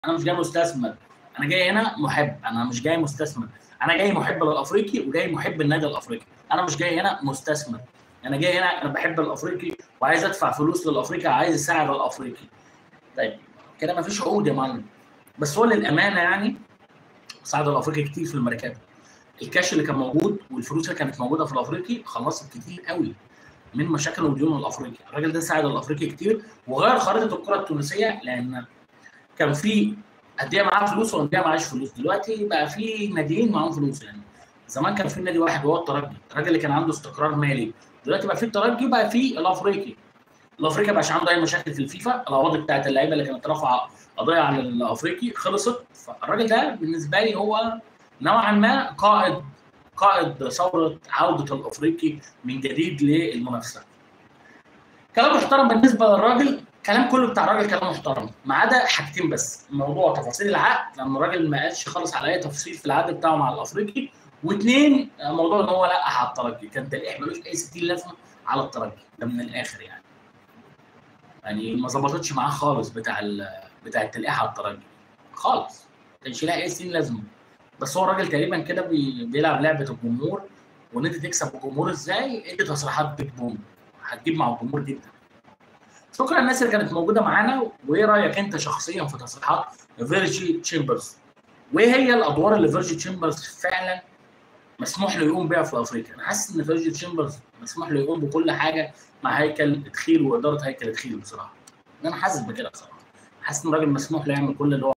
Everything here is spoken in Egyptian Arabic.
انا مش جاي مستثمر انا جاي هنا محب انا مش جاي مستثمر انا جاي محب للافريقي وجاي محب النادي الافريقي انا مش جاي هنا مستثمر انا جاي هنا انا بحب الافريقي وعايز ادفع فلوس للافريقي عايز اساعد الافريقي طيب كده مفيش عقود يا معلم بس هو للامانه يعني ساعد الافريقي كتير في الميركاتو الكاش اللي كان موجود والفلوس اللي كانت موجوده في الافريقي خلصت كتير قوي من مشاكل وديون الافريقي الراجل ده ساعد الافريقي كتير وغير خريطه الكره التونسيه لان كان في انديه معاها فلوس وانديه معاهاش فلوس دلوقتي بقى في ناديين معاهم فلوس يعني زمان كان في نادي واحد وهو الترجي الراجل اللي كان عنده استقرار مالي دلوقتي بقى في الترجي بقى في الافريقي الافريقي بقاش عنده اي مشاكل في الفيفا القواضي بتاعت اللعيبه اللي كانت رافعه قضايا على الافريقي خلصت فالراجل ده بالنسبه لي هو نوعا ما قائد قائد ثوره عوده الافريقي من جديد للمنافسه. كلام محترم بالنسبه للراجل كلام كله بتاع الراجل كلام محترم ما عدا حاجتين بس موضوع تفاصيل العقد لان الراجل ما قالش خالص على اي تفصيل في العقد بتاعه مع الافريقي واثنين موضوع ان هو لقح على الترجي كان تلقيح ملوش اي 60 لازمه على الترجي ده من الاخر يعني. يعني ما ظبطتش معاه خالص بتاع بتاع التلقيح على الترجي خالص ما كانش لها اي 60 لازمه بس هو الراجل تقريبا كده بي... بيلعب لعبه الجمهور وان انت تكسب الجمهور ازاي ادي تصريحات بيج بوم هتجيب مع الجمهور جدا شكرا الناس اللي كانت موجوده معانا وايه رايك انت شخصيا في تصريحات فيرجي تشامبرز وايه هي الادوار اللي فيرجي تشامبرز فعلا مسموح له يقوم بيها في افريقيا انا حاسس ان فيرجي تشامبرز مسموح له يقوم بكل حاجه مع هيكل تخيل واداره هيكل تخيل بصراحه انا حاسس بكده بصراحه حاسس ان الراجل مسموح له يعمل كل اللي هو